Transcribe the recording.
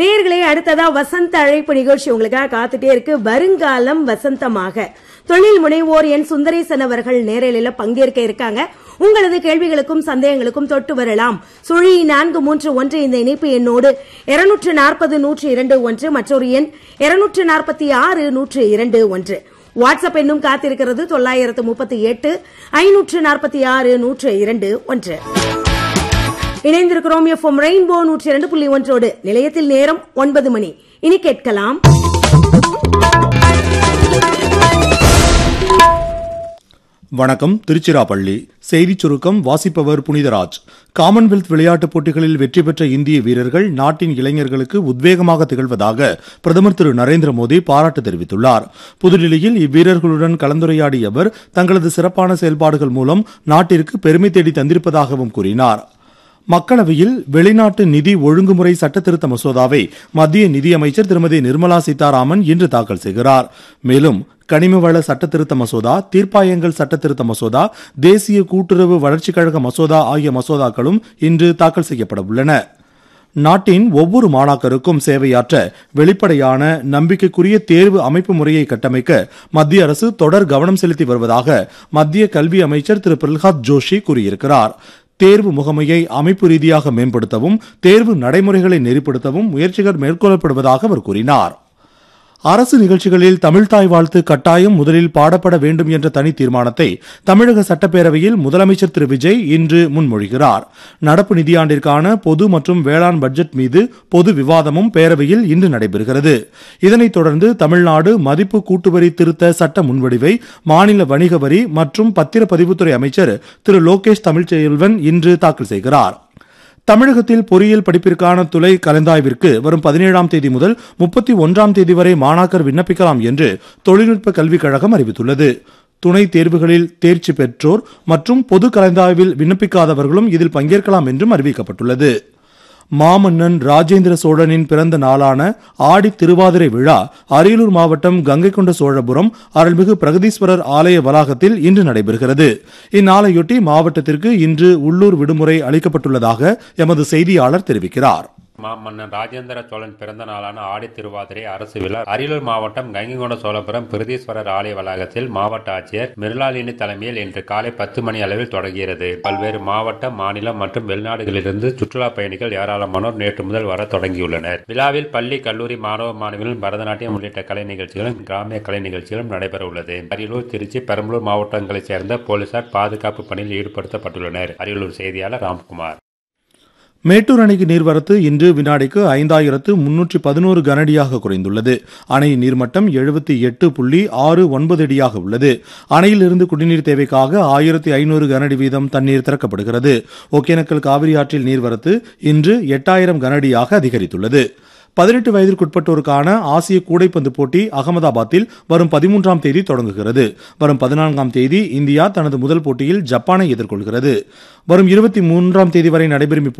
நேயர்களே அடுத்ததா வசந்த அழைப்பு நிகழ்ச்சி உங்களுக்காக காத்துட்டே இருக்கு வருங்காலம் வசந்தமாக தொழில் முனைவோர் என் சுந்தரேசன் அவர்கள் நேரலையில பங்கேற்க இருக்காங்க உங்களது கேள்விகளுக்கும் சந்தேகங்களுக்கும் தொட்டு வரலாம் சுழி நான்கு மூன்று ஒன்று இந்த இணைப்பு எண்ணோடு இருநூற்று நாற்பது நூற்று இரண்டு ஒன்று மற்றொரு எண் இருநூற்று நாற்பத்தி ஆறு நூற்று இரண்டு ஒன்று வாட்ஸ்அப் எண்ணும் காத்திருக்கிறது தொள்ளாயிரத்து முப்பத்தி எட்டு ஐநூற்று நாற்பத்தி ஆறு நூற்று இரண்டு ஒன்று இணைந்திருக்கிறோம் எஃப்எம் ரெயின்போ நூற்றி இரண்டு புள்ளி ஒன்றோடு நிலையத்தில் நேரம் ஒன்பது மணி இனி கேட்கலாம் வணக்கம் திருச்சிராப்பள்ளி செய்திச் சுருக்கம் வாசிப்பவர் புனிதராஜ் காமன்வெல்த் விளையாட்டுப் போட்டிகளில் வெற்றி பெற்ற இந்திய வீரர்கள் நாட்டின் இளைஞர்களுக்கு உத்வேகமாக திகழ்வதாக பிரதமர் திரு நரேந்திர மோடி பாராட்டு தெரிவித்துள்ளார் புதுடில்லியில் இவ்வீரர்களுடன் கலந்துரையாடிய அவர் தங்களது சிறப்பான செயல்பாடுகள் மூலம் நாட்டிற்கு பெருமை தேடி தந்திருப்பதாகவும் கூறினார் மக்களவையில் வெளிநாட்டு நிதி ஒழுங்குமுறை சட்டத்திருத்த மசோதாவை மத்திய நிதியமைச்சர் திருமதி நிர்மலா சீதாராமன் இன்று தாக்கல் செய்கிறார் மேலும் கனிமவள சட்டத்திருத்த மசோதா தீர்ப்பாயங்கள் சட்டத்திருத்த மசோதா தேசிய கூட்டுறவு வளர்ச்சிக் கழக மசோதா ஆகிய மசோதாக்களும் இன்று தாக்கல் செய்யப்பட உள்ளன நாட்டின் ஒவ்வொரு மாணாக்கருக்கும் சேவையாற்ற வெளிப்படையான நம்பிக்கைக்குரிய தேர்வு அமைப்பு முறையை கட்டமைக்க மத்திய அரசு தொடர் கவனம் செலுத்தி வருவதாக மத்திய கல்வி அமைச்சர் திரு பிரல்ஹாத் ஜோஷி கூறியிருக்கிறார் தேர்வு முகமையை அமைப்பு ரீதியாக மேம்படுத்தவும் தேர்வு நடைமுறைகளை நெறிப்படுத்தவும் முயற்சிகள் மேற்கொள்ளப்படுவதாக அவர் கூறினார் அரசு நிகழ்ச்சிகளில் தமிழ்தாய் வாழ்த்து கட்டாயம் முதலில் பாடப்பட வேண்டும் என்ற தனி தீர்மானத்தை தமிழக சட்டப்பேரவையில் முதலமைச்சர் திரு விஜய் இன்று முன்மொழிகிறார் நடப்பு நிதியாண்டிற்கான பொது மற்றும் வேளாண் பட்ஜெட் மீது பொது விவாதமும் பேரவையில் இன்று நடைபெறுகிறது இதனைத் தொடர்ந்து தமிழ்நாடு மதிப்பு கூட்டுவரி திருத்த சட்ட முன்வடிவை மாநில வணிக வரி மற்றும் பத்திரப்பதிவுத்துறை அமைச்சர் திரு லோகேஷ் தமிழ்ச்செல்வன் இன்று தாக்கல் செய்கிறார் தமிழகத்தில் பொறியியல் படிப்பிற்கான துளை கலந்தாய்விற்கு வரும் பதினேழாம் தேதி முதல் முப்பத்தி ஒன்றாம் தேதி வரை மாணாக்கர் விண்ணப்பிக்கலாம் என்று தொழில்நுட்ப கல்விக் கழகம் அறிவித்துள்ளது துணைத் தேர்வுகளில் தேர்ச்சி பெற்றோர் மற்றும் பொது கலந்தாய்வில் விண்ணப்பிக்காதவர்களும் இதில் பங்கேற்கலாம் என்றும் அறிவிக்கப்பட்டுள்ளது மாமன்னன் ராஜேந்திர சோழனின் பிறந்த நாளான ஆடி திருவாதிரை விழா அரியலூர் மாவட்டம் கங்கை கொண்ட சோழபுரம் அருள்மிகு பிரகதீஸ்வரர் ஆலய வளாகத்தில் இன்று நடைபெறுகிறது இந்நாளையொட்டி மாவட்டத்திற்கு இன்று உள்ளூர் விடுமுறை அளிக்கப்பட்டுள்ளதாக எமது செய்தியாளர் தெரிவிக்கிறார் மாமன்னன் ராஜேந்திர சோழன் பிறந்த நாளான ஆடி திருவாதிரை அரசு விழா அரியலூர் மாவட்டம் கங்கைகொண்ட சோழபுரம் பிரதீஸ்வரர் ஆலய வளாகத்தில் மாவட்ட ஆட்சியர் மிருளாலினி தலைமையில் இன்று காலை பத்து மணி அளவில் தொடங்குகிறது பல்வேறு மாவட்ட மாநிலம் மற்றும் வெளிநாடுகளிலிருந்து சுற்றுலா பயணிகள் ஏராளமானோர் நேற்று முதல் வர தொடங்கியுள்ளனர் விழாவில் பள்ளி கல்லூரி மாணவ மாணவிகளும் பரதநாட்டியம் உள்ளிட்ட கலை நிகழ்ச்சிகளும் கிராமிய கலை நிகழ்ச்சிகளும் நடைபெற உள்ளது அரியலூர் திருச்சி பெரம்பலூர் மாவட்டங்களைச் சேர்ந்த போலீசார் பாதுகாப்பு பணியில் ஈடுபடுத்தப்பட்டுள்ளனர் அரியலூர் செய்தியாளர் ராம்குமார் மேட்டூர் அணைக்கு நீர்வரத்து இன்று வினாடிக்கு ஐந்தாயிரத்து முன்னூற்றி பதினோரு கனஅடியாக குறைந்துள்ளது அணையின் நீர்மட்டம் எழுபத்தி எட்டு புள்ளி ஆறு ஒன்பது அடியாக உள்ளது அணையிலிருந்து குடிநீர் தேவைக்காக ஆயிரத்தி ஐநூறு கனஅடி வீதம் தண்ணீர் திறக்கப்படுகிறது ஒகேனக்கல் காவிரி ஆற்றில் நீர்வரத்து இன்று எட்டாயிரம் கனஅடியாக அதிகரித்துள்ளது பதினெட்டு வயதிற்குட்பட்டோருக்கான ஆசிய கூடைப்பந்து போட்டி அகமதாபாத்தில் வரும் பதிமூன்றாம் தேதி தொடங்குகிறது வரும் பதினான்காம் தேதி இந்தியா தனது முதல் போட்டியில் ஜப்பானை எதிர்கொள்கிறது வரும் இருபத்தி மூன்றாம் தேதி வரை நடைபெறும்